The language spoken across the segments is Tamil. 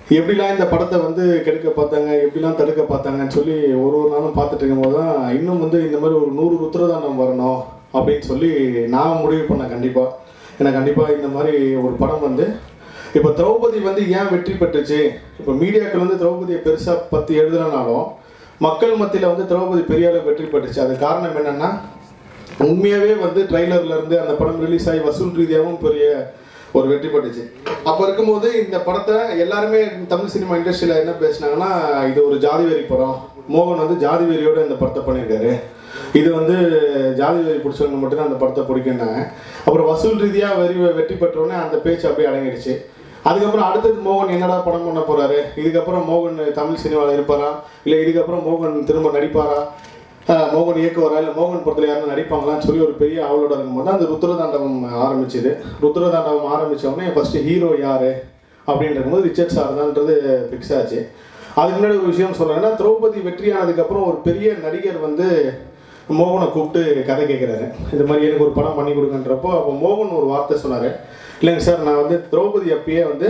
எப்படிலாம் இந்த படத்தை வந்து கெடுக்க பார்த்தாங்க எப்படிலாம் தடுக்க பார்த்தாங்கன்னு சொல்லி ஒரு ஒரு நாளும் பார்த்துட்டு இருக்கும்போது தான் இன்னும் வந்து இந்த மாதிரி ஒரு நூறு ருத்ரதாண்டம் வரணும் அப்படின்னு சொல்லி நான் முடிவு பண்ணேன் கண்டிப்பாக ஏன்னா கண்டிப்பாக இந்த மாதிரி ஒரு படம் வந்து இப்போ திரௌபதி வந்து ஏன் வெற்றி பெற்றுச்சு இப்போ மீடியாக்கள் வந்து திரௌபதியை பெருசாக பற்றி எழுதுனாலும் மக்கள் மத்தியில் வந்து திரௌபதி பெரிய அளவு வெற்றி பெற்றுச்சு அது காரணம் என்னென்னா உண்மையாகவே வந்து ட்ரைலர்ல இருந்து அந்த படம் ரிலீஸ் ஆகி வசூல் ரீதியாகவும் பெரிய ஒரு வெற்றி பெற்றுச்சு அப்போ இருக்கும்போது இந்த படத்தை எல்லாருமே தமிழ் சினிமா இண்டஸ்ட்ரியில் என்ன பேசுனாங்கன்னா இது ஒரு ஜாதி வெறி படம் மோகன் வந்து ஜாதி வெறியோட இந்த படத்தை பண்ணியிருக்காரு இது வந்து ஜாதி வெறி பிடிச்சவங்க மட்டும்தான் அந்த படத்தை பிடிக்குன்னாங்க அப்புறம் வசூல் ரீதியாக வெறி வெற்றி பெற்றோடனே அந்த பேச்சு அப்படியே அடங்கிடுச்சு அதுக்கப்புறம் அடுத்தது மோகன் என்னடா படம் பண்ண போறாரு இதுக்கப்புறம் மோகன் தமிழ் சினிமாவில் இருப்பாரா இல்லை இதுக்கப்புறம் மோகன் திரும்ப நடிப்பாரா ஆஹ் மோகன் இயக்குவாரா இல்லை மோகன் படத்தில் யாரும் நடிப்பாங்களான்னு சொல்லி ஒரு பெரிய அவளோட இருக்கும்போது அந்த ருத்ரதாண்டவம் ஆரம்பிச்சுது ருத்ரதாண்டவம் ஆரம்பிச்ச உடனே ஃபர்ஸ்ட் ஹீரோ யாரு அப்படின்னு இருக்கும்போது ரிச்சர்ட் சார் தான்ன்றது ஃபிக்ஸ் ஆச்சு அதுக்கு முன்னாடி ஒரு விஷயம் சொல்றேன்னா திரௌபதி வெற்றியானதுக்கப்புறம் ஒரு பெரிய நடிகர் வந்து மோகனை கூப்பிட்டு கதை கேட்குறாரு இந்த மாதிரி எனக்கு ஒரு படம் பண்ணி கொடுங்கன்றப்போ அப்போ மோகன் ஒரு வார்த்தை சொன்னார் இல்லைங்க சார் நான் வந்து திரௌபதி அப்பயே வந்து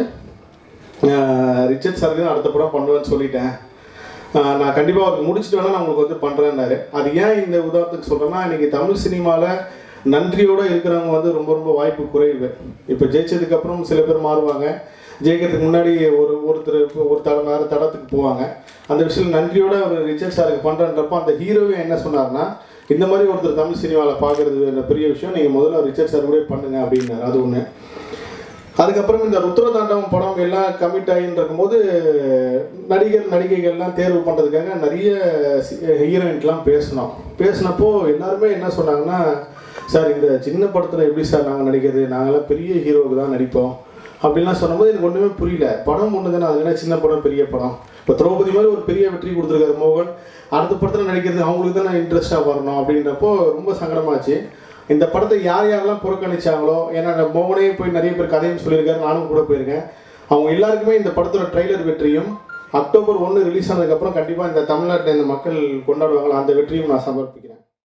ஆஹ் ரிச்சர்ட் சாருக்கு தான் அடுத்த படம் பண்ணுவேன்னு சொல்லிட்டேன் ஆஹ் நான் கண்டிப்பாக அவருக்கு முடிச்சுட்டு வேணா நான் உங்களுக்கு வந்து பண்ணுறேன்னாரு அது ஏன் இந்த உதாரணத்துக்கு சொல்கிறேன்னா இன்னைக்கு தமிழ் சினிமாவில் நன்றியோடு இருக்கிறவங்க வந்து ரொம்ப ரொம்ப வாய்ப்பு குறைவு இப்போ ஜெயிச்சதுக்கப்புறம் சில பேர் மாறுவாங்க ஜெயிக்கிறதுக்கு முன்னாடி ஒரு ஒருத்தர் ஒரு தடம் வேறு தடத்துக்கு போவாங்க அந்த விஷயம் நன்றியோட ஒரு ரிச்சர்ட் சாருக்கு பண்ணுறன்றப்போ அந்த ஹீரோவே என்ன சொன்னார்னா இந்த மாதிரி ஒருத்தர் தமிழ் சினிமாவில் பார்க்குறது பெரிய விஷயம் நீங்கள் முதல்ல ரிச்சர்ட் சார் கூட பண்ணுங்க அப்படின்னாரு அது ஒன்று அதுக்கப்புறம் இந்த ருத்ரதாண்டவம் படம் எல்லாம் கமிட் ஆகின்னு இருக்கும்போது நடிகர் நடிகைகள்லாம் தேர்வு பண்ணுறதுக்காக நிறைய ஹீரோயின்ட்லாம் பேசினோம் பேசினப்போ எல்லாருமே என்ன சொன்னாங்கன்னா சார் இந்த சின்ன படத்தில் எப்படி சார் நாங்கள் நடிக்கிறது நாங்களாம் பெரிய ஹீரோவுக்கு தான் நடிப்போம் அப்படின்லாம் சொன்னபோது எனக்கு ஒன்றுமே புரியல படம் ஒன்று தானே அது என்ன சின்ன படம் பெரிய படம் இப்போ திரௌபதி மாதிரி ஒரு பெரிய வெற்றி கொடுத்துருக்காரு மோகன் அடுத்த படத்தில் நடிக்கிறது அவங்களுக்கு தான் இன்ட்ரெஸ்ட்டாக வரணும் அப்படின்றப்போ ரொம்ப சங்கடமாச்சு இந்த படத்தை யார் யாரெல்லாம் புறக்கணிச்சாங்களோ ஏன்னா நான் மோகனே போய் நிறைய பேர் கதையும் சொல்லியிருக்காரு நானும் கூட போயிருக்கேன் அவங்க எல்லாருக்குமே இந்த படத்தோட ட்ரெய்லர் வெற்றியும் அக்டோபர் ஒன்று ரிலீஸ் ஆனதுக்கப்புறம் கண்டிப்பாக இந்த தமிழ்நாட்டில் இந்த மக்கள் கொண்டாடுவாங்களா அந்த வெற்றியும் நான் சமர்ப்பிக்கிறேன்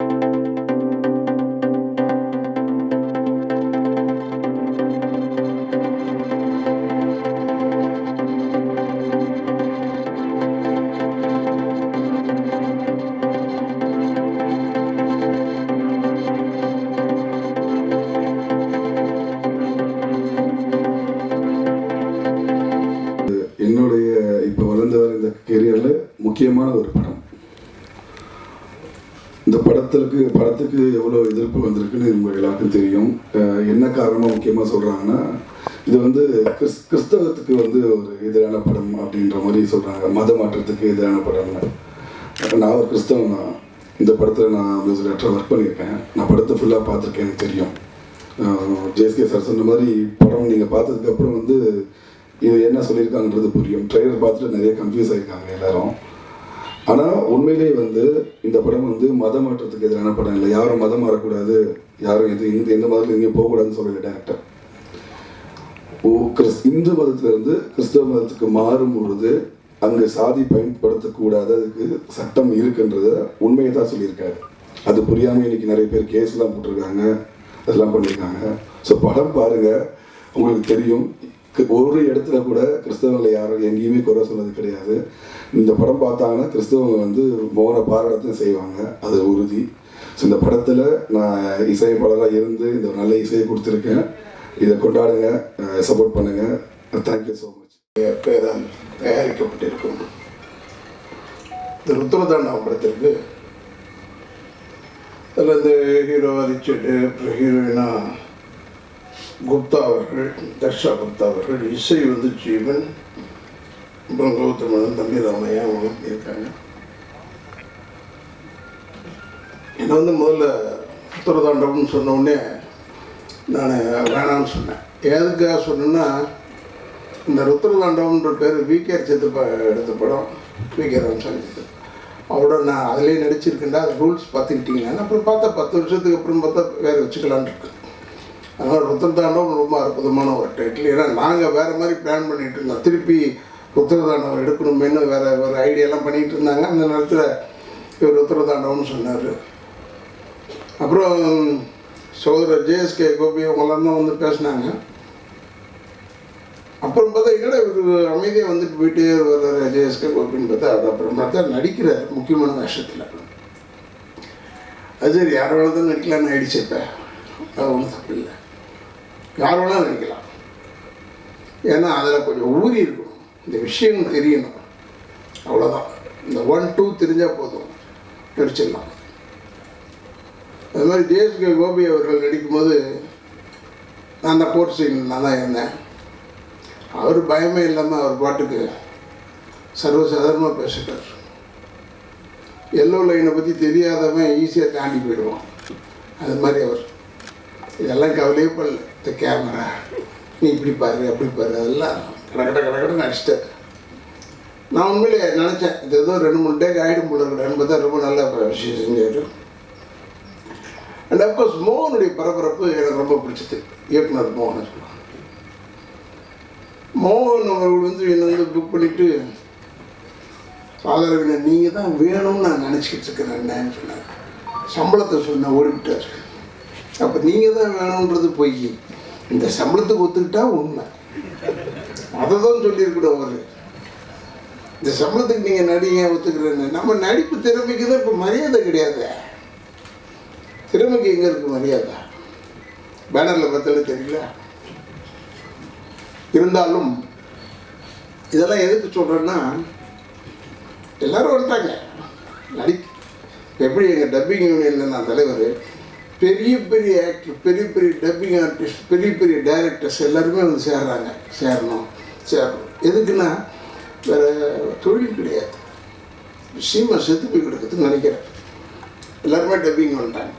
என்னுடைய இப்போ வளர்ந்து வர இந்த கெரியரில் முக்கியமான ஒரு படம் இந்த படத்துக்கு படத்துக்கு எவ்வளோ எதிர்ப்பு வந்திருக்குன்னு உங்க எல்லாருக்கும் தெரியும் அஹ் என்ன காரணமாக முக்கியமாக சொல்கிறாங்கன்னா இது வந்து கிறிஸ் கிறிஸ்தவத்துக்கு வந்து ஒரு எதிரான படம் அப்படின்ற மாதிரி சொல்கிறாங்க மத மாற்றத்துக்கு எதிரான படம்னு நான் ஒரு கிறிஸ்தவன் தான் இந்த படத்தில் நான் மியூசிக் டேரக்டராக ஒர்க் பண்ணியிருக்கேன் நான் படத்தை ஃபுல்லாக பார்த்துருக்கேன் எனக்கு தெரியும் ஜேஎஸ்கே சார் சொன்ன மாதிரி படம் நீங்கள் பார்த்ததுக்கப்புறம் வந்து இது என்ன சொல்லியிருக்காங்கன்றது புரியும் ட்ரெய்லர் பார்த்துட்டு நிறைய கன்ஃபியூஸ் ஆகிருக்காங்க எல்லாரும் ஆனால் உண்மையிலேயே வந்து இந்த படம் வந்து மத மாற்றத்துக்கு எதிரான படம் இல்லை யாரும் மதம் மாறக்கூடாது யாரும் எது இந்த எந்த மதத்தில் எங்கேயும் போகக்கூடாதுன்னு சொல்லல டேரக்டர் ஓ கிறிஸ் இந்து மதத்திலிருந்து கிறிஸ்தவ மதத்துக்கு மாறும் பொழுது அங்கே சாதி பயன்படுத்தக்கூடாது அதுக்கு சட்டம் இருக்குன்றத உண்மையை தான் சொல்லியிருக்காரு அது புரியாமல் இன்னைக்கு நிறைய பேர் கேஸ்லாம் போட்டிருக்காங்க அதெல்லாம் பண்ணியிருக்காங்க ஸோ படம் பாருங்க உங்களுக்கு தெரியும் கு- ஒரு இடத்துல கூட கிறிஸ்தவங்களை யாரும் எங்கேயுமே குறை சொன்னது கிடையாது இந்த படம் பார்த்தாங்கன்னா கிறிஸ்தவங்க வந்து மோகன பாராட்டத்தையும் செய்வாங்க அது உறுதி ஸோ இந்த படத்தில் நான் இசையமைப்பாளராக இருந்து இந்த ஒரு நல்ல இசையை கொடுத்துருக்கேன் இதை கொண்டாடுங்க சப்போர்ட் பண்ணுங்க தேங்க்யூ ஸோ மச் பேரால் தயாரிக்கப்பட்டிருக்கும் இந்த ருத்ரதாண்டவம் படத்திற்கு அதில் இந்த ஹீரோ ரிச்சர்டு அப்புறம் ஹீரோயினா குப்தா அவர்கள் தர்ஷா குப்தா அவர்கள் இசை வந்து ஜீவன் அப்புறம் கௌதமன் தம்பி ராமையா அவங்க இருக்காங்க என்னை வந்து முதல்ல ருத்ரதாண்டவம்னு சொன்ன உடனே நான் வேணாம்னு சொன்னேன் எதுக்காக சொன்னேன்னா இந்த ருத்ரதாண்டவம்ன்ற பேர் விகேஆர் சித்தப்பா எடுத்த படம் விகே ராமசாமி சித்தப்பா அவரோட நான் அதிலே நடிச்சிருக்கேன்டா அது ரூல்ஸ் பார்த்துக்கிட்டீங்கன்னா அப்புறம் பார்த்தா பத்து வருஷத்துக்கு அப்புறம் பார்த்தா வேறு வச்சுக்கலான்னு இருக்கு அதனால் ருத்ரதாண்டவம் ரொம்ப அற்புதமான ஒரு டைட்டில் ஏன்னா நாங்கள் வேறு மாதிரி பிளான் பண்ணிட்டு இருந்தோம் திருப்பி ருத்ரதாண்டவம் எடுக்கணுமேனு வேறு வேறு ஐடியாலாம் பண்ணிகிட்டு இருந்தாங்க அந்த நேரத்தில் இவர் ருத்ரதாண்டவம்னு சொன்னார் அப்புறம் சகோதரர் ஜேஎஸ்கே கோபி அவங்களாம் தான் வந்து பேசினாங்க அப்புறம் பார்த்தா என்னடா இவர் அமைதியாக வந்துட்டு போயிட்டே வர்றாரு ஜேஎஸ்கே கோபின்னு பார்த்தா அது அப்புறம் பார்த்தா நடிக்கிறார் முக்கியமான வேஷத்தில் அது சரி யார் வேணால் தான் நடிக்கலாம்னு ஆயிடுச்சு இப்போ அது ஒன்றும் தப்பு இல்லை யார் வேணாலும் நடிக்கலாம் ஏன்னா அதில் கொஞ்சம் ஊறி இருக்கணும் இந்த விஷயம் தெரியணும் அவ்வளோதான் இந்த ஒன் டூ தெரிஞ்சால் போதும் நடிச்சிடலாம் அது மாதிரி ஜேஎஸ்கே கோபி அவர்கள் நடிக்கும்போது நான் அந்த கோர்ட் சீனில் நான் தான் இருந்தேன் அவர் பயமே இல்லாமல் அவர் பாட்டுக்கு சர்வசாதாரணமாக பேசிட்டார் எல்லோ லைனை பற்றி தெரியாதவன் ஈஸியாக தாண்டி போயிடுவான் அது மாதிரி அவர் இதெல்லாம் கவலையே பண்ணல இந்த கேமரா நீ இப்படி பாரு அப்படி பாரு அதெல்லாம் கடகட கடகட நடிச்சிட்டார் நான் உண்மையிலே நினச்சேன் இது ஏதோ ரெண்டு மூணு டேக் ஆகிடும் போல இருக்கேன் பார்த்தா ரொம்ப நல்ல விஷயம் செஞ்சார் அண்ட் அப்கோர்ஸ் மோகனுடைய பரபரப்பு எனக்கு ரொம்ப பிடிச்சது இயக்குனர் மோகன் மோகன் அவர்கள் வந்து என்னை வந்து புக் பண்ணிவிட்டு ஆதரவினர் நீங்கள் தான் வேணும்னு நான் நினச்சிக்கிட்டு இருக்கிறேன் என்னன்னு சொன்னார் சம்பளத்தை சொன்ன ஓடிவிட்டார் அப்போ நீங்கள் தான் வேணுன்றது பொய் இந்த சம்பளத்துக்கு ஒத்துக்கிட்டா உண்மை அதை தான் சொல்லியிருக்கணும் அவர் இந்த சம்பளத்துக்கு நீங்கள் நடிங்க ஒத்துக்கிறேன்னு நம்ம நடிப்பு திறமைக்கு தான் இப்போ மரியாதை கிடையாது திறமைக்கு எங்கே இருக்குது மரியாதை பேனரில் பார்த்தாலே தெரியல இருந்தாலும் இதெல்லாம் எதுக்கு சொல்கிறேன்னா எல்லாரும் வந்துட்டாங்க நடி எப்படி எங்கள் டப்பிங் யூனியனில் நான் தலைவர் பெரிய பெரிய ஆக்டர் பெரிய பெரிய டப்பிங் ஆர்டிஸ்ட் பெரிய பெரிய டைரக்டர்ஸ் எல்லாருமே வந்து சேர்றாங்க சேரணும் சேரணும் எதுக்குன்னா வேறு தொழில் கிடையாது சீமா செத்து போய் கிடக்குதுன்னு நினைக்கிறேன் எல்லாருமே டப்பிங் வந்துட்டாங்க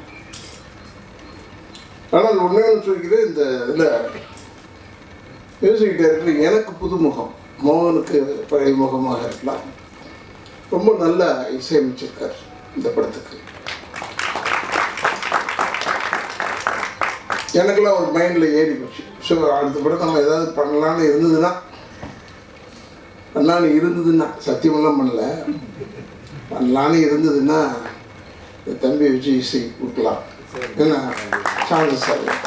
ஆனால் ஒன்றே ஒன்று சொல்லிக்கிறேன் இந்த இதில் மியூசிக் டைரக்டர் எனக்கு புதுமுகம் மோகனுக்கு பழைய முகமாக இருக்கலாம் ரொம்ப நல்லா இசையமைச்சிருக்கார் இந்த படத்துக்கு எனக்கெல்லாம் ஒரு மைண்டில் ஏறி போச்சு ஸோ அடுத்த படம் நம்ம ஏதாவது பண்ணலான்னு இருந்ததுன்னா பண்ணலான்னு இருந்ததுன்னா சத்தியமெல்லாம் பண்ணல பண்ணலான்னு இருந்ததுன்னா இந்த தம்பி வச்சு இசை கொடுக்கலாம் ஏன்னா சான்சஸ்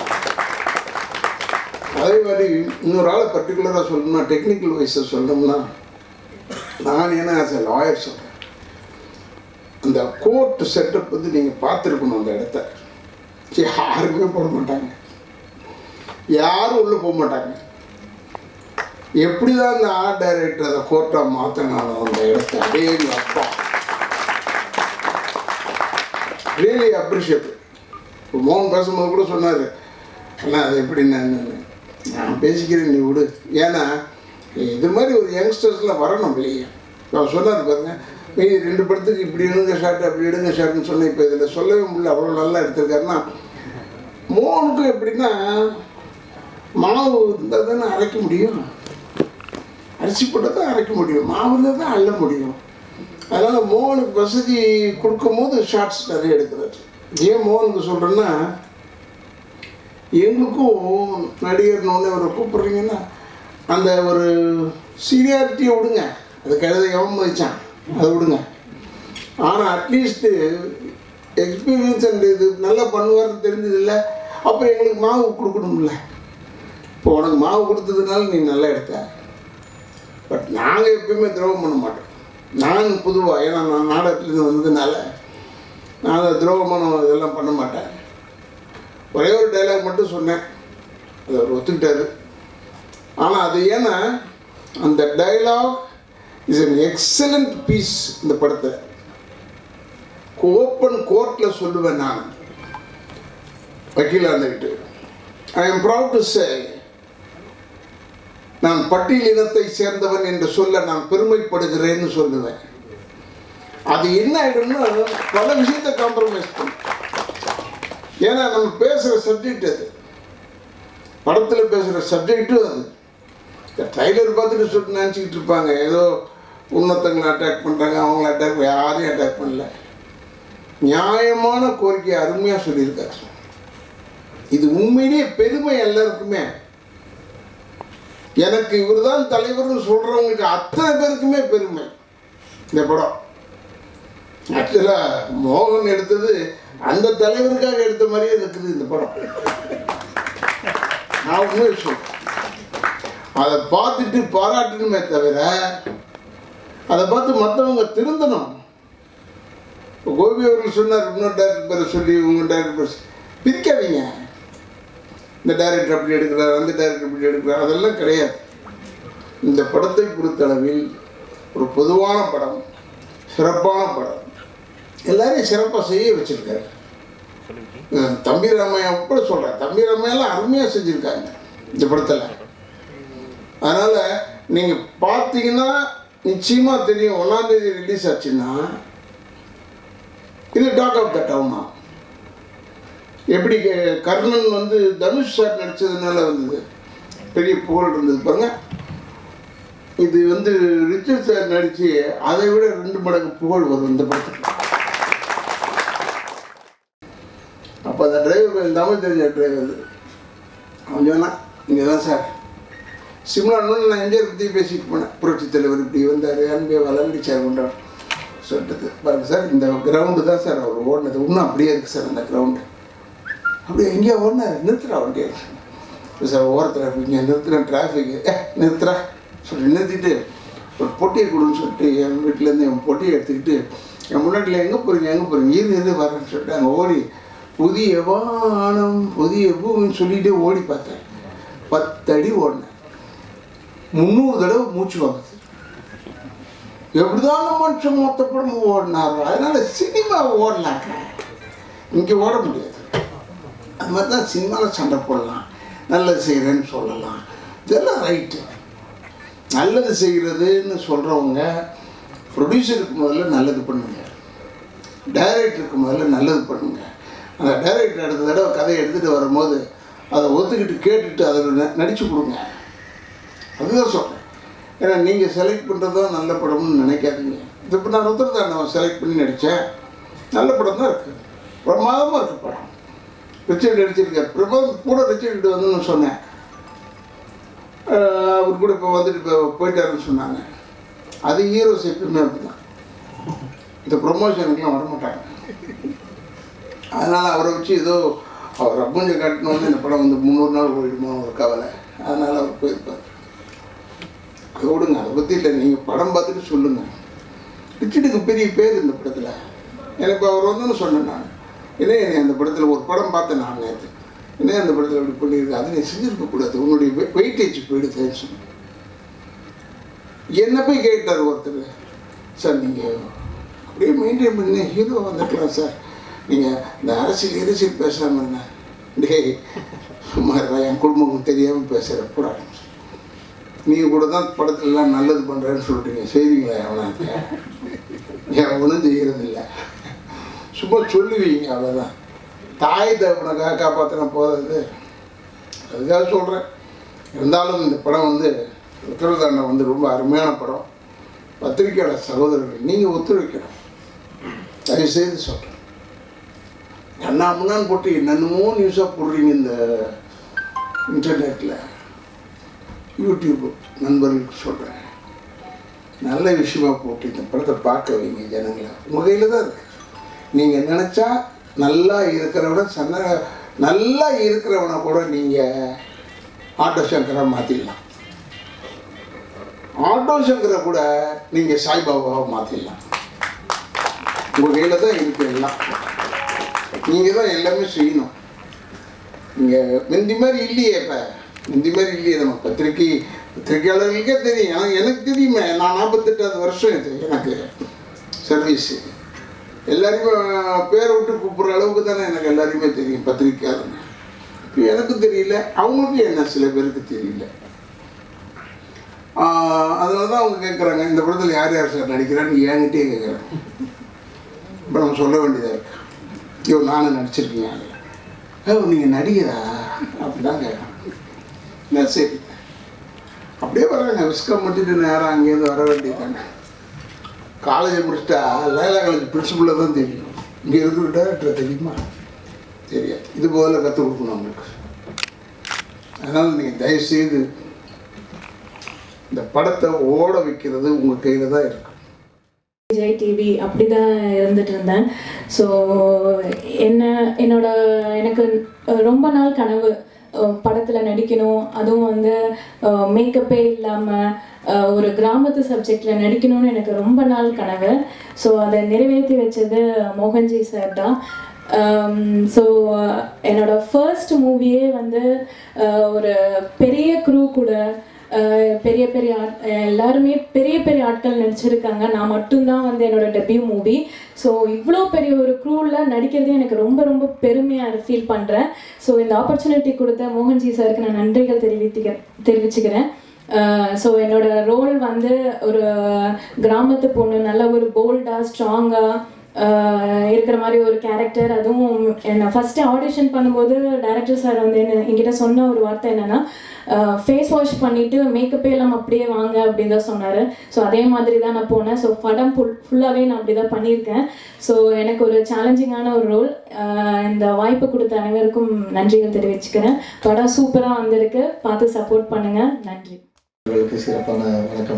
அதே மாதிரி இன்னொரு ஆளை பர்டிகுலராக சொல்லணும்னா டெக்னிக்கல் வைஸை சொல்லணும்னா நான் என்ன ஆஸ் லாயர் சொல்கிறேன் அந்த கோர்ட் செட்டப் வந்து நீங்கள் பார்த்துருக்கணும் அந்த இடத்த யாருமே போட மாட்டாங்க யாரும் உள்ளே போக மாட்டாங்க எப்படி தான் அந்த ஆர்ட் டைரக்டர் அதை கோர்ட்டாக மாற்றினாலும் அந்த இடத்த அப்படியே எங்கள் அப்பா ரியலி அப்ரிஷியேட் மோகன் பேசும்போது கூட சொன்னார் அண்ணா அது எப்படி நான் நான் பேசிக்கிறேன் நீ விடு ஏன்னா இது மாதிரி ஒரு யங்ஸ்டர்ஸில் வரணும் வெளியே அவர் சொன்னார் பாருங்க மீதி ரெண்டு படத்துக்கு இப்படி எடுங்க ஷார்ட் அப்படி எடுங்க ஷார்ட்னு சொன்னேன் இப்போ இதில் சொல்லவே முடியல அவ்வளோ நல்லா எடுத்திருக்காருன்னா மோகனுக்கும் எப்படின்னா மாவு இருந்தால் தானே அரைக்க முடியும் அரிசி போட்டால் தான் அரைக்க முடியும் மாவுல தான் அள்ள முடியும் அதனால் மோகனுக்கு வசதி கொடுக்கும்போது ஷார்ட்ஸ் நிறைய எடுக்கிறாரு ஏன் மோகனுக்கு சொல்கிறேன்னா எங்களுக்கும் நடிகர்னு அவரை கூப்பிட்றீங்கன்னா அந்த ஒரு சீனியாரிட்டியை விடுங்க அது கழுதை எவன் மதிச்சான் அதை விடுங்க ஆனால் அட்லீஸ்ட்டு எக்ஸ்பீரியன்ஸ் அண்ட் இது நல்லா பண்ணுவார்னு தெரிஞ்சதில்ல அப்போ எங்களுக்கு மாவு கொடுக்கணும்ல இப்போ உனக்கு மாவு கொடுத்ததுனால நீ நல்லா எடுத்த பட் நாங்கள் எப்பயுமே துரோகம் பண்ண மாட்டோம் நான் பொதுவாக ஏன்னா நான் நாடகத்துலேருந்து வந்ததுனால நான் அதை துரோகமான இதெல்லாம் பண்ண மாட்டேன் ஒரே ஒரு டைலாக் மட்டும் சொன்னேன் அதை அவர் ஒத்துக்கிட்டாரு ஆனால் அது ஏன்னா அந்த dialogue is an excellent piece இந்த படத்தை ஓப்பன் கோர்ட்டில் சொல்லுவேன் நான் வக்கீலாக இருந்துக்கிட்டு I am proud to say நான் பட்டியல் இனத்தை சேர்ந்தவன் என்று சொல்ல நான் பெருமைப்படுகிறேன்னு சொல்லுவேன் அது என்ன ஆயிடும்னா பல விஷயத்தை காம்ப்ரமைஸ் பண்ணும் ஏன்னா நம்ம பேசுகிற சப்ஜெக்ட் அது படத்தில் பேசுகிற சப்ஜெக்டும் அது இந்த ட்ரைலர் பார்த்துட்டு சொல்லிட்டு நினச்சிக்கிட்டு இருப்பாங்க ஏதோ உன்னத்தங்களை அட்டாக் பண்ணுறாங்க அவங்கள அட்டாக் யாரையும் அட்டாக் பண்ணல நியாயமான கோரிக்கையை அருமையாக சொல்லியிருக்காரு இது உண்மையிலேயே பெருமை எல்லாருக்குமே எனக்கு இவர் தான் தலைவர்னு சொல்கிறவங்களுக்கு அத்தனை பேருக்குமே பெருமை இந்த படம் ஆக்சுவலாக மோகன் எடுத்தது அந்த தலைவருக்காக எடுத்த மாதிரியே இருக்குது இந்த படம் நான் உண்மையை சொல்றேன் அதை பார்த்துட்டு பாராட்டணுமே தவிர அதை பார்த்து மற்றவங்க திருந்தணும் இப்போ கோபி அவர்கள் சொன்னார் இன்னொரு டேரக்டர் பேரை சொல்லி உங்கள் டேரக்டர் பேர் சொல்லி. பிரிக்காதீங்க இந்த டைரக்டர் அப்படி எடுக்கிறார் அந்த டைரக்டர் இப்படி எடுக்கிறார் அதெல்லாம் கிடையாது இந்த படத்தை பொறுத்தளவில் ஒரு பொதுவான படம் சிறப்பான படம் எல்லாரையும் சிறப்பாக செய்ய வச்சிருக்காரு அஹ் தம்பி ராமையா கூட சொல்கிறேன் தம்பி ராமையெல்லாம் அருமையாக செஞ்சுருக்காங்க இந்த படத்தில் அதனால் நீங்கள் பார்த்தீங்கன்னா நிச்சயமாக தெரியும் ஒன்றாந்தேதி ரிலீஸ் ஆச்சுன்னா இது டாக் ஆஃப் த டவுனா எப்படி க- கர்ணன் வந்து தனுஷ் சார் நடிச்சதுனால வந்தது பெரிய புகழ் இருந்தது பாருங்க இது வந்து ரிச்சர்ட் சார் நடிச்சு அதை விட ரெண்டு மடங்கு புகழ் வரும் இந்த படத்துக்கு அப்போ அந்த டிரைவர் தமிழ் தெரிஞ்ச டிரைவர் அவன் சொன்னான் இங்கே தான் சார் சிம்லான்னு நான் எம்ஜிஆர் பற்றி பேசிட்டு போனேன் புரட்சி தலைவர் இப்படி வந்தார் அன்பே வளர்ந்துச்சார் கொண்டார் சொல்லிட்டு பாருங்க சார் இந்த கிரவுண்டு தான் சார் அவர் ஓடினது இன்னும் அப்படியே இருக்குது சார் அந்த கிரவுண்டு அப்படியே எங்கேயோ ஓடினார் நிறுத்துறா வண்டியை இல்லை சார் ஓரத்தில் இங்கே நிறுத்துறேன் டிராஃபிக்கு ஏ நிறுத்துறா சொல்லி நிறுத்திட்டு ஒரு பொட்டியை கொடுன்னு சொல்லிட்டு என் வீட்டிலேருந்து என் பொட்டியை எடுத்துக்கிட்டு என் முன்னாடியில் எங்கே போகிறீங்க எங்கே போகிறீங்க இரு இரு வரேன்னு சொல்லிட்டு அங்கே ஓடி புதிய வானம் புதிய பூமின்னு சொல்லிகிட்டே ஓடி பார்த்தேன் பத்து அடி ஓடினேன் முந்நூறு தடவை மூச்சு வாங்குது எப்படிதான் மனுஷன் மொத்த படம் ஓடினாரோ அதனால சினிமா ஓடலாங்க இங்கே ஓட முடியாது அது மாதிரி தான் சினிமாவில் சண்டை போடலாம் நல்லது செய்கிறேன்னு சொல்லலாம் இதெல்லாம் ரைட்டு நல்லது செய்கிறதுன்னு சொல்கிறவங்க ப்ரொடியூசருக்கு முதல்ல நல்லது பண்ணுங்க டைரக்டருக்கு முதல்ல நல்லது பண்ணுங்க அந்த டைரக்டர் அடுத்த தடவை கதையை எடுத்துகிட்டு வரும்போது அதை ஒத்துக்கிட்டு கேட்டுட்டு அதில் ந நடித்து கொடுங்க அதுதான் சொல்கிறேன் ஏன்னா நீங்கள் செலக்ட் பண்ணுறது தான் நல்ல படம்னு நினைக்காதீங்க இது இப்போ நான் ருத்ரதாண்டவன் செலக்ட் பண்ணி நடித்தேன் நல்ல படம் தான் இருக்குது பிரமாதமாக இருக்குது படம் ரிச்சர்ட் நடிச்சிருக்கார் பிரமாதம் கூட ரிச்சர்ட் வந்து நான் சொன்னேன் ஆஹ் அவர் கூட இப்போ வந்துட்டு இப்போ போயிட்டாருன்னு சொன்னாங்க அது ஹீரோஸ் எப்பயுமே அப்படிதான் இந்த ப்ரொமோஷனுக்குலாம் வரமாட்டாங்க அதனால் அவரை வச்சு ஏதோ அவர் அப்புஞ்ச காட்டினோன்னு இந்த படம் வந்து முந்நூறு நாள் ஓடிடுமோ ஒரு கவலை அதனால் அவர் போயிருப்பார் விடுங்க அதை பற்றி இல்லை நீங்கள் படம் பார்த்துட்டு சொல்லுங்கள் ரிச்சர்டுக்கு பெரிய பேர் இந்த படத்தில் எனக்கு அவர் வந்து சொன்னேன் நான் என்ன என்னை அந்த படத்தில் ஒரு படம் பார்த்தேன் நான் நேற்று என்ன அந்த படத்தில் அப்படி பண்ணியிருக்கு அதை நீ செஞ்சுருக்கக்கூடாது உன்னுடைய வெயிட்டேஜ் போயிடுதுன்னு சொன்னேன் என்ன போய் கேட்டார் ஒருத்தர் சார் நீங்கள் அப்படியே மெயின்டைன் பண்ணி ஹீரோ வந்துக்கலாம் சார் நீங்கள் இந்த அரசியல் அரசியல் பேசாமல் என்ன டேய் சும்மா இருடா, என் குடும்பம் தெரியாமல் பேசுகிற கூட நீங்கள் கூட தான் படத்துலலாம் நல்லது பண்ணுறேன்னு சொல்லிட்டீங்க செய்வீங்களா எவனாக்கு எவனும் செய்கிறதில்ல சும்மா சொல்லுவீங்க அவ்வளோதான் தாய் தகப்பனுக்காக காப்பாற்றின போதாது அதுக்காக சொல்கிறேன் இருந்தாலும் இந்த படம் வந்து உத்தரதாண்டம் வந்து ரொம்ப அருமையான படம் பத்திரிக்கையாளர் சகோதரர்கள் நீங்கள் ஒத்துழைக்கணும் தயவுசெய்து சொல்கிறேன் அண்ணா முன்னான்னு போட்டு என்னென்னமோ நியூஸாக போடுறீங்க இந்த இன்டர்நெட்டில் யூடியூப் நண்பர்களுக்கு சொல்கிறேன் நல்ல விஷயமா போட்டு இந்த படத்தை பார்க்க வைங்க ஜனங்களை உங்கள் கையில் தான் இருக்கு நீங்கள் நினச்சா நல்லா இருக்கிறவனை சன்ன நல்லா இருக்கிறவனை கூட நீங்கள் ஆட்டோ சங்கரை மாற்றிடலாம் ஆட்டோ சங்கரை கூட நீங்கள் சாய்பாபாவை மாற்றிடலாம் உங்கள் கையில் தான் இருக்கு எல்லாம் நீங்கள் தான் எல்லாமே செய்யணும் நீங்கள் முந்தி மாதிரி இல்லையே இப்போ முந்தி மாதிரி இல்லையே நம்ம பத்திரிக்கை பத்திரிக்கையாளர்களுக்கே தெரியும் எனக்கு எனக்கு தெரியுமே நான் நாற்பத்தெட்டாவது வருஷம் இது எனக்கு சர்வீஸு எல்லாரையுமே பேரை விட்டு கூப்பிட்ற அளவுக்கு தானே எனக்கு எல்லாரையுமே தெரியும் பத்திரிக்கையாளங்க இப்போ எனக்கு தெரியல அவங்களுக்கும் என்ன சில பேருக்கு தெரியல அதனால தான் அவங்க கேட்குறாங்க இந்த படத்தில் யார் யார் சார் நடிக்கிறான்னு என்கிட்டயே கேட்குறாங்க இப்போ நம்ம சொல்ல வேண்டியதாக இருக்கு ஐயோ நானும் நடிச்சிருக்கீங்க அதில் ஓ நீங்கள் நடிகரா அப்படிதான் கேட்குறேன் என்ன சரி அப்படியே வர்றாங்க விஸ்கம் மட்டுட்டு நேரம் அங்கேருந்து வர வேண்டியதாங்க காலேஜ் முடிச்சிட்டா லைலா காலேஜ் பிரின்சிபலில் தான் தெரியும் இங்கே இருக்கிற டேரக்டர் தெரியுமா தெரியாது இது போல கற்றுக் கொடுக்கணும் அவங்களுக்கு அதனால் நீங்கள் தயவுசெய்து இந்த படத்தை ஓட வைக்கிறது உங்கள் கையில் தான் இருக்கு விஜய் டிவி அப்படி தான் இருந்துட்டு இருந்தேன் ஸோ என்ன என்னோட எனக்கு ரொம்ப நாள் கனவு படத்தில் நடிக்கணும் அதுவும் வந்து மேக்கப்பே இல்லாமல் ஒரு கிராமத்து சப்ஜெக்டில் நடிக்கணும்னு எனக்கு ரொம்ப நாள் கனவு ஸோ அதை நிறைவேற்றி வச்சது மோகன்ஜி சார் தான் ஸோ என்னோட ஃபர்ஸ்ட் மூவியே வந்து அஹ், ஒரு பெரிய க்ரூ கூட அஹ், பெரிய பெரிய ஆட் எல்லாருமே பெரிய பெரிய ஆட்கள் நடிச்சிருக்காங்க நான் மட்டும்தான் வந்து என்னோட டெபியூ மூவி ஸோ இவ்வளோ பெரிய ஒரு க்ரூவில் நடிக்கிறதே எனக்கு ரொம்ப ரொம்ப பெருமையாக ஃபீல் பண்ணுறேன் ஸோ இந்த ஆப்பர்ச்சுனிட்டி கொடுத்த மோகன்ஜி சாருக்கு நான் நன்றிகள் தெரிவித்துக்க தெரிவிச்சுக்கிறேன் ஸோ என்னோட ரோல் வந்து ஒரு கிராமத்து பொண்ணு நல்ல ஒரு போல்டாக ஸ்ட்ராங்காக இருக்கிற மாதிரி ஒரு கேரக்டர் அதுவும் என்னை ஃபஸ்ட்டு ஆடிஷன் பண்ணும்போது டேரக்டர் சார் வந்து என்ன என்கிட்ட சொன்ன ஒரு வார்த்தை என்னென்னா ஃபேஸ் வாஷ் பண்ணிவிட்டு மேக்கப்பே எல்லாம் அப்படியே வாங்க அப்படின்னு தான் சொன்னார் ஸோ அதே மாதிரி தான் நான் போனேன் ஸோ படம் ஃபுல் ஃபுல்லாகவே நான் அப்படி தான் பண்ணியிருக்கேன் ஸோ எனக்கு ஒரு சேலஞ்சிங்கான ஒரு ரோல் இந்த வாய்ப்பு கொடுத்த அனைவருக்கும் நன்றிகள் தெரிவிச்சுக்கிறேன் படம் சூப்பராக வந்திருக்கு பார்த்து சப்போர்ட் பண்ணுங்கள் நன்றி உங்களுக்கு சிறப்பான வணக்கம்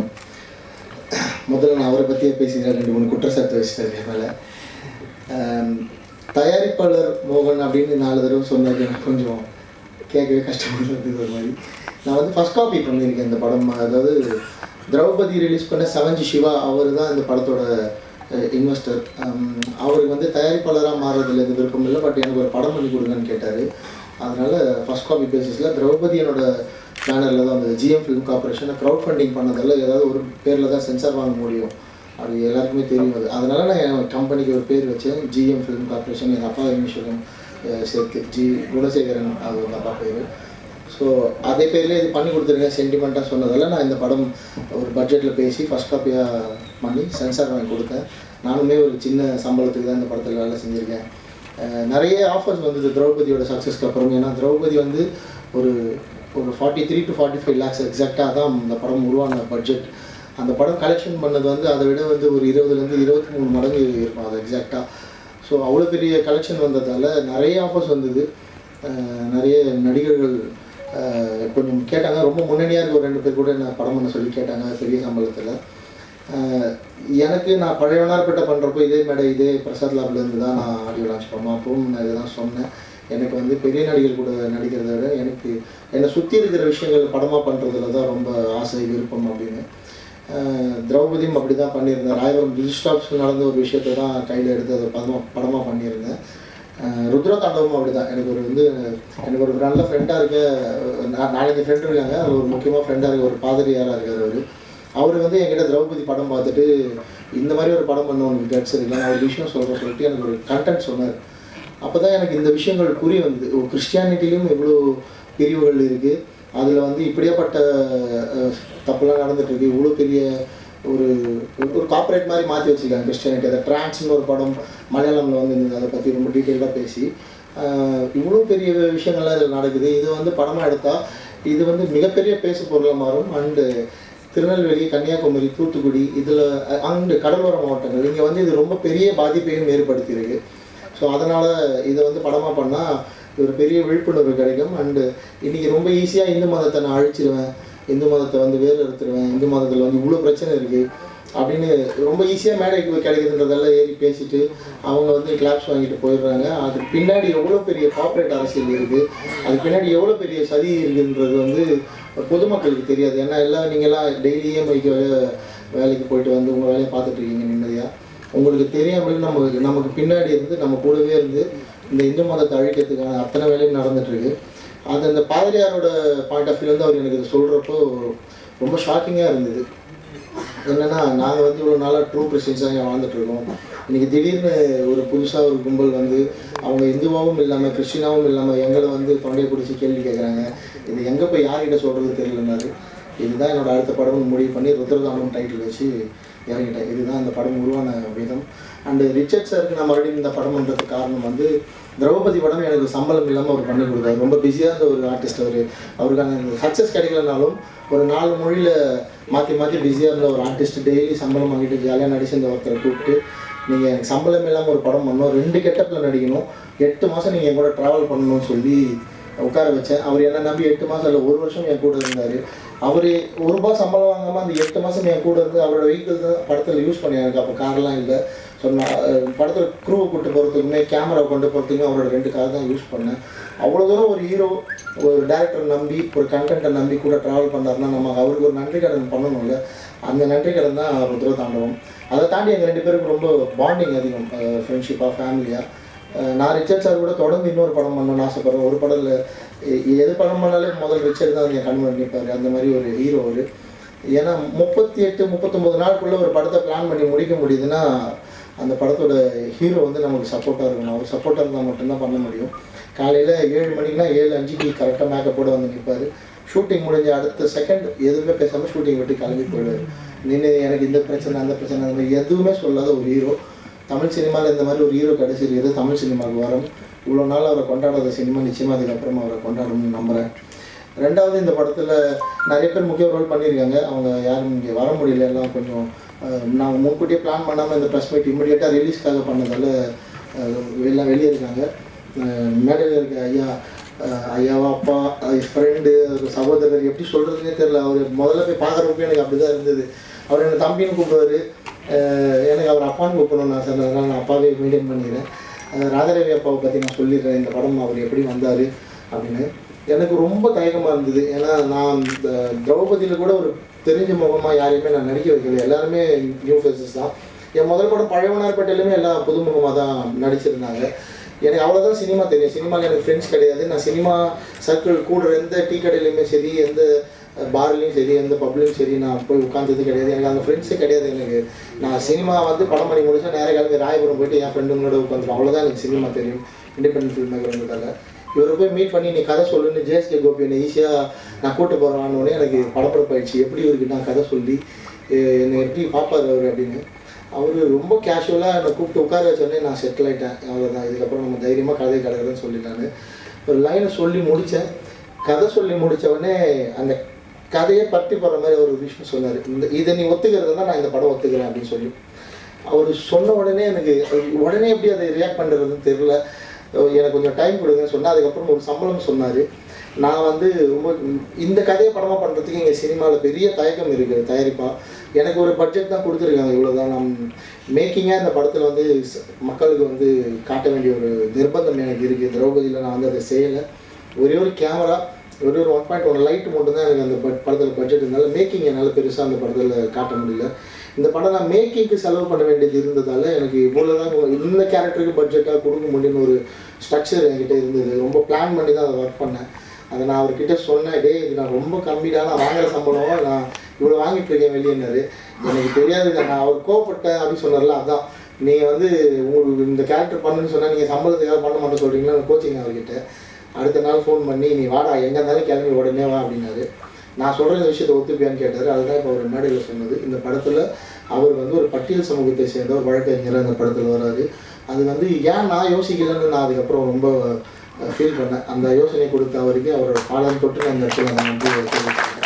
முதல்ல நான் அவரை பற்றியே பேசிக்கிறேன் ரெண்டு மூணு குற்றச்சாட்டு வச்சுட்டாரு என் மேலே ஆம், தயாரிப்பாளர் மோகன் அப்படின்னு நாலு தடவை சொன்னது எனக்கு கொஞ்சம் கேட்கவே கஷ்டமாக இருந்தது ஒரு மாதிரி நான் வந்து ஃபஸ்ட் காப்பி பண்ணியிருக்கேன் இந்த படம் அதாவது திரௌபதி ரிலீஸ் பண்ண செவன்ஜி சிவா அவர் தான் இந்த படத்தோட இன்வெஸ்டர் அவருக்கு வந்து தயாரிப்பாளராக மாறுறதுல எது விருப்பம் இல்லை பட் எனக்கு ஒரு படம் பண்ணி கொடுங்கன்னு கேட்டார் அதனால ஃபர்ஸ்ட் காப்பி பேசிஸில் திரௌபதி என்னோட பேனரில் தான் வந்தது ஜிஎம் ஃபிலிம் கார்பரேஷனை க்ரௌட் ஃபண்டிங் பண்ணதால ஏதாவது ஒரு பேரில் தான் சென்சார் வாங்க முடியும் அது எல்லாருக்குமே தெரியும் அது அதனால நான் என் கம்பெனிக்கு ஒரு பேர் வச்சேன் ஜிஎம் ஃபிலிம் கார்பரேஷன் எங்கள் அப்பா இனிஷியலும் சேர்த்து ஜி குணசேகரன் அது எங்கள் அப்பா பேர் ஸோ அதே பேர்லேயே இது பண்ணி கொடுத்துருங்க சென்டிமெண்ட்டாக சொன்னதால நான் இந்த படம் ஒரு பட்ஜெட்டில் பேசி ஃபஸ்ட் காப்பியாக பண்ணி சென்சார் வாங்கி கொடுத்தேன் நானுமே ஒரு சின்ன சம்பளத்துக்கு தான் இந்த படத்தில் வேலை செஞ்சுருக்கேன் அஹ் நிறைய ஆஃபர்ஸ் வந்தது திரௌபதியோட சக்ஸஸ்க்கு அப்புறம் ஏன்னா திரௌபதி வந்து ஒரு ஒரு forty three to forty five lakhs எக்ஸாக்டாக தான் இந்த படம் உருவான பட்ஜெட் அந்த படம் கலெக்ஷன் பண்ணது வந்து அதை விட வந்து ஒரு இருபதுலேருந்து இருபத்தி மூணு மடங்கு இருக்கும் அது எக்ஸாக்டாக ஸோ அவ்வளோ பெரிய கலெக்ஷன் வந்ததால் நிறைய ஆஃபர்ஸ் வந்தது அஹ் நிறைய நடிகர்கள் அஹ் கொஞ்சம் கேட்டாங்க ரொம்ப முன்னணியாக இருக்க ஒரு ரெண்டு பேர் கூட என்ன படம் பண்ண சொல்லி கேட்டாங்க பெரிய சம்பளத்தில் ஆஹ் எனக்கு நான் பழையவனார்பேட்டை பண்ணுறப்போ இதே மேடை இதே பிரசாத் லேப்ல இருந்து தான் நான் ஆடியோ லான்ச் பண்ணோம் அப்பவும் நான் இதுதான் சொன்னேன் எனக்கு வந்து பெரிய நடிகர் கூட நடிக்கிறத விட எனக்கு என்னை சுற்றி இருக்கிற விஷயங்கள் படமாக பண்ணுறதுல தான் ரொம்ப ஆசை விருப்பம் அப்படின்னு ஆஹ் திரௌபதியும் அப்படி தான் பண்ணியிருந்தேன் ராயபுரம் ரிஜிஸ்டாப்ஸ் நடந்த ஒரு விஷயத்தை தான் கையில் எடுத்து அதை படமாக படமாக பண்ணியிருந்தேன் ஆஹ் ருத்ர தாண்டவமும் அப்படி தான் எனக்கு ஒரு வந்து எனக்கு ஒரு நல்ல ஃப்ரெண்டாக இருக்க நா- நாலஞ்சு ஃப்ரெண்ட் இருக்காங்க அது ஒரு முக்கியமாக ஃப்ரெண்டாக இருக்க ஒரு பாதிரியாராக இருக்கார் அவர் அவர் வந்து என்கிட்ட திரௌபதி படம் பார்த்துட்டு இந்த மாதிரி ஒரு படம் பண்ண உனக்கு கட்ஸ் இருக்குல்ல நான் ஒரு விஷயம் சொல்கிறேன் சொல்லிட்டு எனக்கு ஒரு கண்டென்ட் சொன்னார் அப்போ தான் எனக்கு இந்த விஷயங்கள் புரிய வந்தது ஓ கிறிஸ்டியானிட்டிலையும் இவ்வளோ பிரிவுகள் இருக்குது அதில் வந்து இப்படியாப்பட்ட அஹ், தப்புலாம் நடந்துட்டு இருக்கு இவ்வளோ பெரிய ஒரு ஒரு கார்ப்பரேட் மாதிரி மாற்றி வச்சுருக்காங்க கிறிஸ்டியானிட்டி அதை ட்ரான்ஸ்னு ஒரு படம் மலையாளமில் வந்து இருந்தது அதை பற்றி ரொம்ப டீட்டெயிலாக பேசி ஆஹ், இவ்வளோ பெரிய விஷயங்கள்லாம் இதில் நடக்குது இது வந்து படமாக எடுத்தால் இது வந்து மிகப்பெரிய பேசு பொருளாக மாறும் அண்டு திருநெல்வேலி கன்னியாகுமரி தூத்துக்குடி இதில் அண்டு கடலோர மாவட்டங்கள் இங்கே வந்து இது ரொம்ப பெரிய பாதிப்பையும் ஏற்படுத்தியிருக்கு ஸோ அதனால் இதை வந்து படமாக பண்ணால் ஒரு பெரிய விழிப்புணர்வு கிடைக்கும் அண்டு இன்றைக்கி ரொம்ப ஈஸியாக இந்து மதத்தை நான் அழிச்சிருவேன் இந்து மதத்தை வந்து வேறு எடுத்துருவேன் இந்து மதத்தில் வந்து இவ்வளோ பிரச்சனை இருக்குது அப்படின்னு ரொம்ப ஈஸியாக மேடைக்கு கிடைக்குதுன்றதெல்லாம் ஏறி பேசிட்டு அவங்க வந்து கிளாப்ஸ் வாங்கிட்டு போயிடுறாங்க அதுக்கு பின்னாடி எவ்வளோ பெரிய கார்ப்பரேட் அரசியல் இருக்குது அதுக்கு பின்னாடி எவ்வளோ பெரிய சதி இருக்குன்றது வந்து பொதுமக்களுக்கு தெரியாது ஏன்னா எல்லாம் நீங்கள்லாம் டெய்லி இஎம்ஐக்கு வேலைக்கு போயிட்டு வந்து உங்கள் வேலையை பார்த்துட்டு இருக்கீங்க நிம்மதியாக உங்களுக்கு தெரியாமல் நமக்கு நமக்கு பின்னாடி இருந்து நம்ம கூடவே இருந்து இந்த இந்து மதத்தை அழிக்கிறதுக்கான அத்தனை வேலையும் நடந்துட்டு இருக்கு அது அந்த பாதிரியாரோட பாயிண்ட் ஆஃப் வியூலேருந்து அவர் எனக்கு இது சொல்கிறப்போ ரொம்ப ஷாக்கிங்காக இருந்தது என்னன்னா நாங்கள் வந்து இவ்வளோ நாளாக ட்ரூ கிறிஸ்டின்ஸாக இங்கே வாழ்ந்துட்டு இருக்கோம் இன்னைக்கு திடீர்னு ஒரு புதுசாக ஒரு கும்பல் வந்து அவங்க இந்துவாகவும் இல்லாமல் கிறிஸ்டினாவும் இல்லாமல் எங்களை வந்து தொண்டையை பிடிச்சி கேள்வி கேட்குறாங்க இது எங்கே போய் யார்கிட்ட சொல்கிறது தெரியலன்னாரு இதுதான் என்னோட அடுத்த படம் முடிவு பண்ணி ருத்ரதாமம் டைட்டில் வச்சு இறங்கிட்டேன் இதுதான் அந்த படம் உருவான விதம் அண்டு ரிச்சர்ட் சாருக்கு நான் மறுபடியும் இந்த படம் பண்ணுறதுக்கு காரணம் வந்து திரௌபதி படம் எனக்கு சம்பளம் இல்லாமல் அவர் பண்ணி கொடுத்தாரு ரொம்ப பிஸியாக இருந்த ஒரு ஆர்டிஸ்ட் அவர் அவருக்கான சக்ஸஸ் கிடைக்கலனாலும் ஒரு நாலு மொழியில் மாற்றி மாற்றி பிஸியாக இருந்த ஒரு ஆர்டிஸ்ட் டெய்லி சம்பளம் வாங்கிட்டு ஜாலியாக நடிச்சிருந்த ஒருத்தரை கூப்பிட்டு நீங்கள் எனக்கு சம்பளம் இல்லாமல் ஒரு படம் பண்ணணும் ரெண்டு கெட்டப்பில் நடிக்கணும் எட்டு மாதம் நீங்கள் என் கூட ட்ராவல் பண்ணணும்னு சொல்லி உட்கார வச்சேன் அவர் என்ன நம்பி எட்டு மாதம் இல்லை ஒரு வருஷம் என் கூட இருந்தார் அவர் ஒரு ரூபாய் சம்பளம் வாங்காமல் அந்த எட்டு மாதம் என் கூட இருந்து அவரோட வெஹிக்கிள் தான் படத்தில் யூஸ் பண்ணி எனக்கு அப்போ கார்லாம் இல்லை ஸோ நான் படத்தில் க்ரூவை கூட்டு போகிறதுக்குமே கேமரா கொண்டு போகிறதுக்குமே அவரோட ரெண்டு கார் தான் யூஸ் பண்ணேன் அவ்வளோ தூரம் ஒரு ஹீரோ ஒரு டேரக்டர் நம்பி ஒரு கண்டென்ட்டை நம்பி கூட ட்ராவல் பண்ணாருன்னா நம்ம அவருக்கு ஒரு நன்றி கடன் பண்ணணும்ல அந்த நன்றி கடன் தான் ருத்ர தாண்டவம் அதை தாண்டி எங்கள் ரெண்டு பேருக்கும் ரொம்ப பாண்டிங் அதிகம் ஃப்ரெண்ட்ஷிப்பாக ஃபேமிலியாக நான் ரிச்சர்ட் சார் கூட தொடர்ந்து இன்னொரு படம் பண்ணணும்னு ஆசைப்படுறேன் ஒரு படத்தில் எது படம் பண்ணாலே முதல் ரிச்சர்ட் தான் என் கண் முன்னாடி நிற்பார் அந்த மாதிரி ஒரு ஹீரோ அவர் ஏன்னா முப்பத்தி எட்டு முப்பத்தொம்பது நாளுக்குள்ளே ஒரு படத்தை பிளான் பண்ணி முடிக்க முடியுதுன்னா அந்த படத்தோட ஹீரோ வந்து நமக்கு சப்போர்ட்டாக இருக்கணும் அவர் சப்போர்ட்டாக இருந்தால் மட்டும்தான் பண்ண முடியும் காலையில் ஏழு மணிக்குனா ஏழு அஞ்சுக்கு கரெக்டாக மேக்கப்போட வந்து நிற்பார் ஷூட்டிங் முடிஞ்ச அடுத்த செகண்ட் எதுவுமே பேசாமல் ஷூட்டிங் விட்டு கிளம்பி போயிடுவார் நின்று எனக்கு இந்த பிரச்சனை அந்த பிரச்சனை அந்த மாதிரி எதுவுமே சொல்லாத ஒரு ஹீரோ தமிழ் சினிமாவில் இந்த மாதிரி ஒரு ஹீரோ கிடைச்சிருக்கிறது தமிழ் சினிமாவுக்கு வரும் இவ்வளோ நாள் அவரை கொண்டாடாத சினிமா நிச்சயமாக அதுக்கப்புறமா அவரை கொண்டாடணும்னு நம்புகிறேன் ரெண்டாவது இந்த படத்தில் நிறைய பேர் முக்கிய ரோல் பண்ணியிருக்காங்க அவங்க யாரும் இங்கே வர முடியல எல்லாம் கொஞ்சம் அஹ், நாங்கள் முன்கூட்டியே பிளான் பண்ணாமல் இந்த ப்ரெஸ் மீட் இம்மிடியேட்டாக ரிலீஸ்க்காக பண்ணதால் எல்லாம் வெளியே இருக்காங்க அஹ், மேடையில் இருக்க ஐயா அஹ், ஐயாவா அப்பா ஃப்ரெண்டு ஒரு சகோதரர் எப்படி சொல்கிறதுனே தெரில அவர் முதல்ல போய் பார்க்குறப்ப எனக்கு அப்படி தான் இருந்தது அவர் என்னை தம்பின்னு கூப்பிடுவார் எனக்கு அவர் அப்பான்னு கூப்பிடணும் நான் சார் அதனால் நான் அப்பாவே மெயின்டைன் பண்ணிக்கிறேன் அஹ், ராதாரவி அப்பாவை பற்றி நான் சொல்லிடுறேன் இந்த படம் அவர் எப்படி வந்தார் அப்படின்னு எனக்கு ரொம்ப தயக்கமாக இருந்தது ஏன்னா நான் இந்த திரௌபதியில் கூட ஒரு தெரிஞ்ச முகமாக யாரையுமே நான் நடிக்க வைக்கல எல்லாருமே நியூ ஃபேஸஸ் தான் என் முதல் படம் பழையவனார்பேட்டையிலுமே எல்லாம் புதுமுகமாக தான் நடிச்சிருந்தாங்க எனக்கு அவ்வளோதான் சினிமா தெரியும் சினிமாவில் எனக்கு ஃப்ரெண்ட்ஸ் கிடையாது நான் சினிமா சர்க்கிள் கூடுற எந்த டீ கடையிலையுமே சரி எந்த பார்லையும் சரி எந்த பப்லையும் சரி நான் போய் உட்காந்தது கிடையாது எனக்கு அந்த ஃப்ரெண்ட்ஸே கிடையாது எனக்கு நான் சினிமா வந்து படம் பண்ணி முடிச்சா நேர கிளம்பி ராயபுரம் போயிட்டு என் ஃப்ரெண்டுங்களோட உட்காந்துருவோம் அவ்வளோதான் எனக்கு சினிமா தெரியும் இண்டிபெண்டன்ட் ஃபில்ம் மேக்கர்ன்றதால இவரை போய் மீட் பண்ணி நீ கதை சொல்லுன்னு ஜேஎஸ்கே கோபி என்னை ஈஸியாக நான் கூட்டு போகிறான்னு எனக்கு படப்படப்பாயிடுச்சு எப்படி இவருக்கு நான் கதை சொல்லி அஹ் என்னை எப்படி பார்ப்பார் அவர் அப்படின்னு அவர் ரொம்ப கேஷுவலாக என்னை கூப்பிட்டு உட்கார வச்சோடனே நான் செட்டில் ஆகிட்டேன் அவ்வளோதான் இதுக்கப்புறம் நம்ம தைரியமாக கதை கிடக்குதுன்னு சொல்லிட்டாங்க ஒரு லைனை சொல்லி முடித்தேன் கதை சொல்லி முடிச்ச உடனே அந்த கதையை பற்றி போடுற மாதிரி ஒரு விஷயம் சொன்னார் இந்த இதை நீ ஒத்துக்கிறது தான் நான் இந்த படம் ஒத்துக்கிறேன் அப்படின்னு சொல்லி அவர் சொன்ன உடனே எனக்கு உடனே எப்படி அதை ரியாக்ட் பண்ணுறதுன்னு தெரில எனக்கு கொஞ்சம் டைம் கொடுங்கன்னு சொன்னால் அதுக்கப்புறம் ஒரு சம்பளம் சொன்னார் நான் வந்து ரொம்ப இந்த கதையை படமாக பண்ணுறதுக்கு எங்கள் சினிமாவில் பெரிய தயக்கம் இருக்குது தயாரிப்பாக எனக்கு ஒரு பட்ஜெட் தான் கொடுத்துருக்காங்க இவ்வளோதான் நான் மேக்கிங்காக இந்த படத்தில் வந்து ச- மக்களுக்கு வந்து காட்ட வேண்டிய ஒரு நிர்பந்தம் எனக்கு இருக்குது திரௌபதியில் நான் வந்து அதை செய்யலை ஒரே ஒரு கேமரா ஒரே ஒரு ஒன் பாயிண்ட் ஒன் லைட் மட்டும் தான் எனக்கு அந்த பட் படத்தில் பட்ஜெட் இருந்தாலும் மேக்கிங் என்னால் பெருசாக அந்த படத்தில் காட்ட முடியல இந்த படம் நான் மேக்கிங்க்கு செலவு பண்ண வேண்டியது இருந்ததால் எனக்கு இவ்வளோதான் இந்த கேரக்டருக்கு பட்ஜெட்டாக கொடுக்க முடியும்னு ஒரு ஸ்ட்ரக்சர் என்கிட்ட இருந்தது ரொம்ப பிளான் பண்ணி தான் அதை ஒர்க் பண்ணேன் அதை நான் அவர்கிட்ட சொன்னேன் டேய் இது நான் ரொம்ப கம்மிடா நான் வாங்குற சம்பளம் நான் இவ்வளோ வாங்கிட்டு இருக்கேன் வெளியேனாரு எனக்கு தெரியாது நான் அவர் கோவப்பட்டேன் அப்படின்னு சொன்னார்ல அதான் நீங்கள் வந்து உங்களுக்கு இந்த கேரக்டர் பண்ணுன்னு சொன்னால் நீங்கள் சம்பளத்துக்காக பண்ண மாட்டேன் சொல்கிறீங்களா கோச்சிங் அவர்கிட்ட அடுத்த நாள் ஃபோன் பண்ணி நீ வாடா எங்கே இருந்தாலும் கிளம்பி உடனே வா அப்படின்னாரு நான் சொல்கிற இந்த விஷயத்தை ஒத்துப்பியான்னு கேட்டார் அதுதான் இப்போ அவர் மேடையில் சொன்னது இந்த படத்தில் அவர் வந்து ஒரு பட்டியல் சமூகத்தை சேர்ந்த ஒரு வழக்கறிஞராக இந்த படத்தில் வராரு அது வந்து ஏன் நான் யோசிக்கலைன்னு நான் அதுக்கப்புறம் ரொம்ப ஃபீல் பண்ணேன் அந்த யோசனை கொடுத்த அவருக்கு அவரோட காலம் தொட்டு நான் இந்த இடத்துல நான் வந்து தெரிவிக்கிறேன்